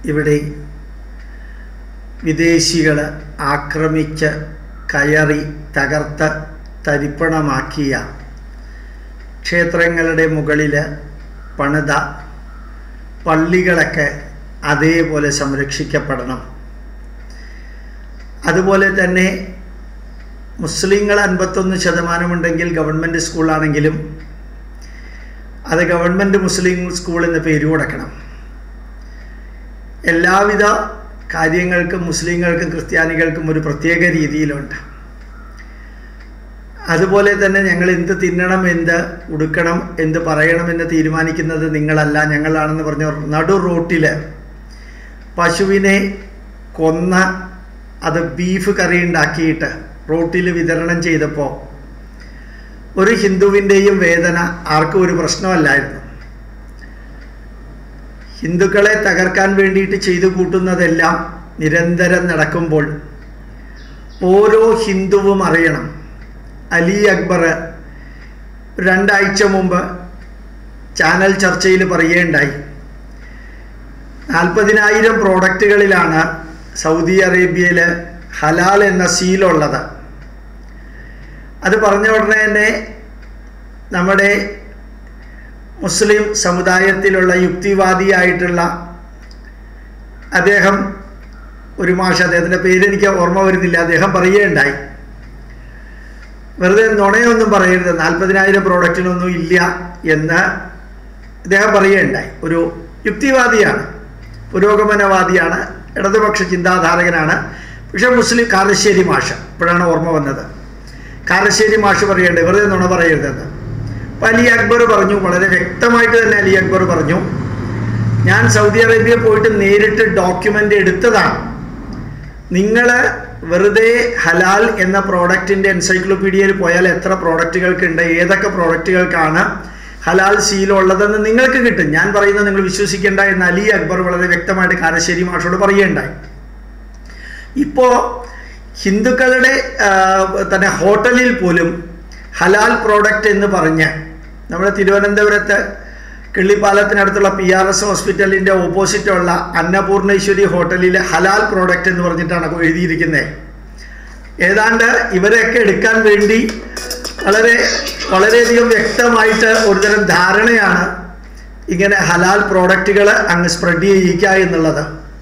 ഇവിടെ വിദേശികൾ ആക്രമിച്ച് കയറി തകർത്ത് തരിപ്പണമാക്കിയ ക്ഷേത്രങ്ങളുടെ മുകളിൽ പണിത പള്ളികളൊക്കെ അതേപോലെ സംരക്ഷിക്കപ്പെടണം അതുപോലെ തന്നെ മുസ്ലിങ്ങൾ അൻപത്തൊന്ന് ശതമാനമുണ്ടെങ്കിൽ ഗവൺമെൻറ് സ്കൂളാണെങ്കിലും അത് ഗവൺമെൻറ് മുസ്ലിം സ്കൂൾ എന്ന പേര് കൊടുക്കണം എല്ലാവിധ കാര്യങ്ങൾക്കും മുസ്ലിങ്ങൾക്കും ക്രിസ്ത്യാനികൾക്കും ഒരു പ്രത്യേക രീതിയിലുണ്ട് അതുപോലെ തന്നെ ഞങ്ങൾ എന്ത് തിന്നണം എന്ത് ഉടുക്കണം എന്ത് പറയണമെന്ന് തീരുമാനിക്കുന്നത് നിങ്ങളല്ല ഞങ്ങളാണെന്ന് പറഞ്ഞ നടു റോട്ടിൽ പശുവിനെ കൊന്ന അത് ബീഫ് കറി ഉണ്ടാക്കിയിട്ട് റോട്ടിൽ വിതരണം ചെയ്തപ്പോൾ ഒരു ഹിന്ദുവിൻ്റെയും വേദന ആർക്കും ഒരു പ്രശ്നമല്ലായിരുന്നു ഹിന്ദുക്കളെ തകർക്കാൻ വേണ്ടിയിട്ട് ചെയ്തു കൂട്ടുന്നതെല്ലാം നിരന്തരം നടക്കുമ്പോൾ ഓരോ ഹിന്ദുവും അറിയണം അലി അക്ബർ രണ്ടാഴ്ച മുമ്പ് ചാനൽ ചർച്ചയിൽ പറയുകയുണ്ടായി നാൽപ്പതിനായിരം പ്രോഡക്റ്റുകളിലാണ് സൗദി അറേബ്യയിൽ ഹലാൽ എന്ന സീലുള്ളത് അത് പറഞ്ഞ ഉടനെ തന്നെ നമ്മുടെ മുസ്ലിം സമുദായത്തിലുള്ള യുക്തിവാദിയായിട്ടുള്ള അദ്ദേഹം ഒരു മാഷ അദ്ദേഹത്തിൻ്റെ പേരെനിക്ക് ഓർമ്മ വരുന്നില്ല അദ്ദേഹം പറയുകയുണ്ടായി വെറുതെ നുണയൊന്നും പറയരുത് നാൽപ്പതിനായിരം പ്രോഡക്റ്റിനൊന്നും ഇല്ല എന്ന് അദ്ദേഹം പറയുകയുണ്ടായി ഒരു യുക്തിവാദിയാണ് പുരോഗമനവാദിയാണ് ഇടതുപക്ഷ ചിന്താധാരകനാണ് പക്ഷേ മുസ്ലിം കാരശ്ശേരി മാഷ ഇപ്പോഴാണ് ഓർമ്മ വന്നത് കാരശ്ശേരി മാഷ് പറയണ്ടേ വെറുതെ നുണ പറയരുതെന്ന് അപ്പം അലി അക്ബർ പറഞ്ഞു വളരെ വ്യക്തമായിട്ട് തന്നെ അലി അക്ബർ പറഞ്ഞു ഞാൻ സൗദി അറേബ്യ പോയിട്ട് നേരിട്ട് ഡോക്യുമെൻ്റ് എടുത്തതാണ് നിങ്ങൾ വെറുതെ ഹലാൽ എന്ന പ്രോഡക്റ്റിൻ്റെ എൻസൈക്ലോപീഡിയയിൽ പോയാൽ എത്ര പ്രോഡക്റ്റുകൾക്കുണ്ട് ഏതൊക്കെ പ്രോഡക്റ്റുകൾക്കാണ് ഹലാൽ ശീലമുള്ളതെന്ന് നിങ്ങൾക്ക് കിട്ടും ഞാൻ പറയുന്നത് നിങ്ങൾ വിശ്വസിക്കേണ്ട എന്ന് അലി അക്ബർ വളരെ വ്യക്തമായിട്ട് കാരശ്ശേരി മാഷോട് പറയുകയുണ്ടായി ഇപ്പോൾ ഹിന്ദുക്കളുടെ തന്നെ ഹോട്ടലിൽ പോലും ഹലാൽ പ്രോഡക്റ്റ് എന്ന് പറഞ്ഞ് നമ്മുടെ തിരുവനന്തപുരത്ത് കിള്ളിപ്പാലത്തിനടുത്തുള്ള പി ആർ എസ് ഹോസ്പിറ്റലിൻ്റെ ഓപ്പോസിറ്റുള്ള അന്നപൂർണേശ്വരി ഹോട്ടലിലെ ഹലാൽ പ്രോഡക്റ്റ് എന്ന് പറഞ്ഞിട്ടാണ് എഴുതിയിരിക്കുന്നത് ഏതാണ്ട് ഇവരെയൊക്കെ എടുക്കാൻ വേണ്ടി വളരെ വളരെയധികം വ്യക്തമായിട്ട് ഒരുതരം ധാരണയാണ് ഇങ്ങനെ ഹലാൽ പ്രോഡക്റ്റുകൾ അങ്ങ് സ്പ്രെഡ് ചെയ്യിക്കുക എന്നുള്ളത്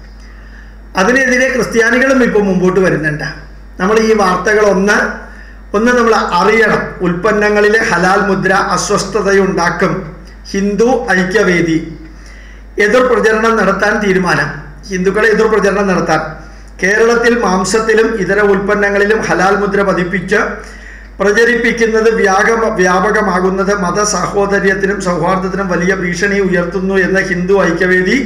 അതിനെതിരെ ക്രിസ്ത്യാനികളും ഇപ്പോൾ മുമ്പോട്ട് വരുന്നുണ്ട് നമ്മൾ ഈ വാർത്തകൾ ഒന്ന് ഒന്ന് നമ്മൾ അറിയണം ഉൽപ്പന്നങ്ങളിലെ ഹലാൽ മുദ്ര അസ്വസ്ഥതയുണ്ടാക്കും ഹിന്ദു ഐക്യവേദി എതിർ പ്രചരണം നടത്താൻ തീരുമാനം ഹിന്ദുക്കളെ എതിർ പ്രചരണം നടത്താൻ കേരളത്തിൽ മാംസത്തിലും ഇതര ഉൽപ്പന്നങ്ങളിലും ഹലാൽ മുദ്ര പതിപ്പിച്ച് പ്രചരിപ്പിക്കുന്നത് വ്യാപക വ്യാപകമാകുന്നത് മത സാഹോദര്യത്തിനും സൗഹാർദ്ദത്തിനും വലിയ ഭീഷണി ഉയർത്തുന്നു എന്ന ഹിന്ദു ഐക്യവേദി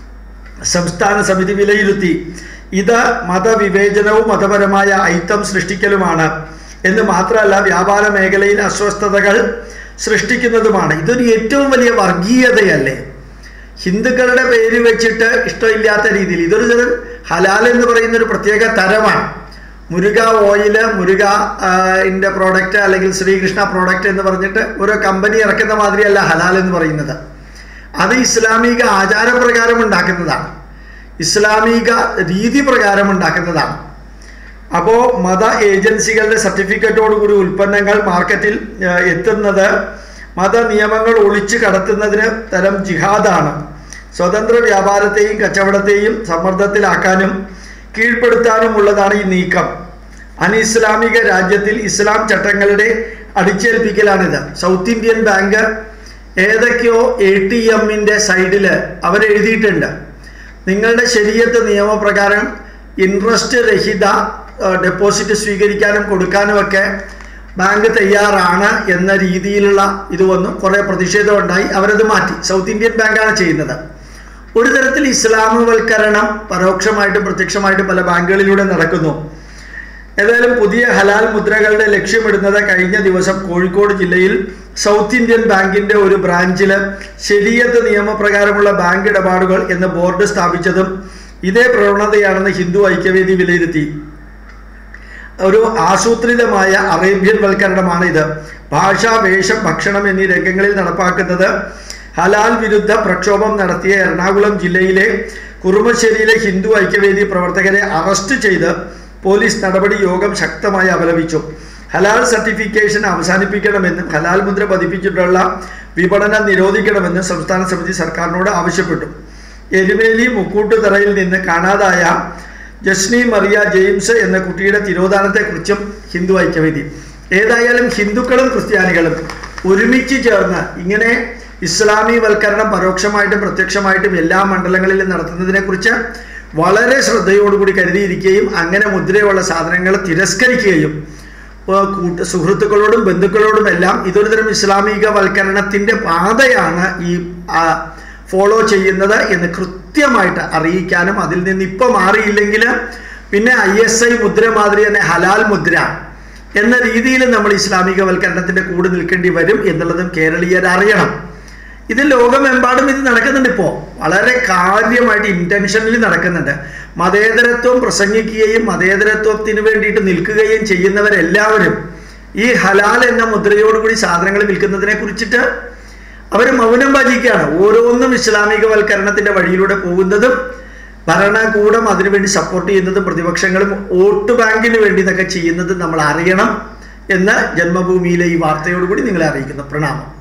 സംസ്ഥാന സമിതി വിലയിരുത്തി ഇത് മതവിവേചനവും മതപരമായ ഐത്തം സൃഷ്ടിക്കലുമാണ് എന്ന് മാത്രമല്ല വ്യാപാര മേഖലയിൽ അസ്വസ്ഥതകൾ സൃഷ്ടിക്കുന്നതുമാണ് ഇതൊരു ഏറ്റവും വലിയ വർഗീയതയല്ലേ ഹിന്ദുക്കളുടെ പേര് വെച്ചിട്ട് ഇഷ്ടമില്ലാത്ത രീതിയിൽ ഇതൊരു തരം ഹലാൽ എന്ന് പറയുന്ന ഒരു പ്രത്യേക തരമാണ് മുരുക ഓയില് മുരുക ഇൻ്റെ പ്രോഡക്റ്റ് അല്ലെങ്കിൽ ശ്രീകൃഷ്ണ പ്രോഡക്റ്റ് എന്ന് പറഞ്ഞിട്ട് ഓരോ കമ്പനി ഇറക്കുന്ന മാതിരിയല്ല ഹലാൽ എന്ന് പറയുന്നത് അത് ഇസ്ലാമിക ആചാരപ്രകാരം ഉണ്ടാക്കുന്നതാണ് ഇസ്ലാമിക രീതി പ്രകാരം ഉണ്ടാക്കുന്നതാണ് അപ്പോൾ മത ഏജൻസികളുടെ സർട്ടിഫിക്കറ്റോടുകൂടി ഉൽപ്പന്നങ്ങൾ മാർക്കറ്റിൽ എത്തുന്നത് മത നിയമങ്ങൾ ഒളിച്ചു കടത്തുന്നതിന് തരം ജിഹാദാണ് സ്വതന്ത്ര വ്യാപാരത്തെയും കച്ചവടത്തെയും സമ്മർദ്ദത്തിലാക്കാനും കീഴ്പ്പെടുത്താനുമുള്ളതാണ് ഈ നീക്കം അനിസ്ലാമിക രാജ്യത്തിൽ ഇസ്ലാം ചട്ടങ്ങളുടെ അടിച്ചേൽപ്പിക്കലാണിത് സൗത്ത് ഇന്ത്യൻ ബാങ്ക് ഏതൊക്കെയോ എ ടി എമ്മിൻ്റെ സൈഡിൽ അവരെഴുതിയിട്ടുണ്ട് നിങ്ങളുടെ ശരീരത്ത് നിയമപ്രകാരം ഇൻട്രസ്റ്റ് രഹിത ഡെപ്പോസിറ്റ് സ്വീകരിക്കാനും കൊടുക്കാനും ഒക്കെ ബാങ്ക് തയ്യാറാണ് എന്ന രീതിയിലുള്ള ഇത് വന്നു കുറേ പ്രതിഷേധം ഉണ്ടായി അവരത് മാറ്റി സൗത്ത് ഇന്ത്യൻ ബാങ്കാണ് ചെയ്യുന്നത് ഒരു തരത്തിൽ ഇസ്ലാമവൽക്കരണം പരോക്ഷമായിട്ടും പ്രത്യക്ഷമായിട്ടും പല ബാങ്കുകളിലൂടെ നടക്കുന്നു ഏതായാലും പുതിയ ഹലാൽ മുദ്രകളുടെ ലക്ഷ്യമിടുന്നത് കഴിഞ്ഞ ദിവസം കോഴിക്കോട് ജില്ലയിൽ സൗത്ത് ഇന്ത്യൻ ബാങ്കിന്റെ ഒരു ബ്രാഞ്ചിൽ ശരിയത്ത് നിയമപ്രകാരമുള്ള ബാങ്ക് ഇടപാടുകൾ എന്ന ബോർഡ് സ്ഥാപിച്ചതും ഇതേ പ്രവണതയാണെന്ന് ഹിന്ദു ഐക്യവേദി വിലയിരുത്തി ഒരു ആസൂത്രിതമായ അറേബ്യൻ വൽക്കരണമാണ് ഇത് ഭാഷ വേഷം ഭക്ഷണം എന്നീ രംഗങ്ങളിൽ നടപ്പാക്കുന്നത് ഹലാൽ വിരുദ്ധ പ്രക്ഷോഭം നടത്തിയ എറണാകുളം ജില്ലയിലെ കുറുമശ്ശേരിയിലെ ഹിന്ദു ഐക്യവേദി പ്രവർത്തകരെ അറസ്റ്റ് ചെയ്ത് പോലീസ് നടപടി യോഗം ശക്തമായി അപലപിച്ചു ഹലാൽ സർട്ടിഫിക്കേഷൻ അവസാനിപ്പിക്കണമെന്നും ഹലാൽ മുദ്ര പതിപ്പിച്ചിട്ടുള്ള വിപണനം നിരോധിക്കണമെന്നും സംസ്ഥാന സമിതി സർക്കാരിനോട് ആവശ്യപ്പെട്ടു എരുമേലി മുക്കൂട്ടുതറയിൽ നിന്ന് കാണാതായ ജസ്നി മറിയ ജെയിംസ് എന്ന കുട്ടിയുടെ തിരോധാനത്തെക്കുറിച്ചും ഹിന്ദു ഐക്യവേദി ഏതായാലും ഹിന്ദുക്കളും ക്രിസ്ത്യാനികളും ഒരുമിച്ച് ചേർന്ന് ഇങ്ങനെ ഇസ്ലാമീവൽക്കരണം പരോക്ഷമായിട്ടും പ്രത്യക്ഷമായിട്ടും എല്ലാ മണ്ഡലങ്ങളിലും നടത്തുന്നതിനെക്കുറിച്ച് വളരെ ശ്രദ്ധയോടുകൂടി കരുതിയിരിക്കുകയും അങ്ങനെ മുദ്രയുള്ള സാധനങ്ങൾ തിരസ്കരിക്കുകയും ഏർ കൂട്ട സുഹൃത്തുക്കളോടും ബന്ധുക്കളോടും എല്ലാം ഇതൊരു തരം ഇസ്ലാമികവൽക്കരണത്തിൻ്റെ പാതയാണ് ഈ ആ, ഫോളോ ചെയ്യുന്നത് എന്ന് കൃത്യമായിട്ട് അറിയിക്കാനും അതിൽ നിന്ന് ഇപ്പം മാറിയില്ലെങ്കിൽ പിന്നെ ഐ എസ് ഐ മുദ്ര മാതിരി തന്നെ ഹലാൽ മുദ്ര എന്ന രീതിയിൽ നമ്മൾ ഇസ്ലാമികവൽക്കരണത്തിൻ്റെ കൂടെ നിൽക്കേണ്ടി വരും എന്നുള്ളതും കേരളീയർ അറിയണം ഇത് ലോകമെമ്പാടും ഇത് നടക്കുന്നുണ്ട് ഇപ്പോൾ വളരെ കാര്യമായിട്ട് ഇൻറ്റൻഷനിൽ നടക്കുന്നുണ്ട് മതേതരത്വം പ്രസംഗിക്കുകയും മതേതരത്വത്തിന് വേണ്ടിയിട്ട് നിൽക്കുകയും ചെയ്യുന്നവരെല്ലാവരും ഈ ഹലാൽ എന്ന മുദ്രയോടുകൂടി സാധനങ്ങൾ വിൽക്കുന്നതിനെ കുറിച്ചിട്ട് അവർ മൗനം ഭജിക്കുകയാണ് ഓരോന്നും ഇസ്ലാമികവൽക്കരണത്തിന്റെ വഴിയിലൂടെ പോകുന്നതും ഭരണകൂടം അതിനുവേണ്ടി സപ്പോർട്ട് ചെയ്യുന്നതും പ്രതിപക്ഷങ്ങളും വോട്ട് ബാങ്കിന് വേണ്ടി ഇതൊക്കെ ചെയ്യുന്നതും നമ്മൾ അറിയണം എന്ന് ജന്മഭൂമിയിലെ ഈ വാർത്തയോടുകൂടി നിങ്ങളെ അറിയിക്കുന്നു പ്രണാമം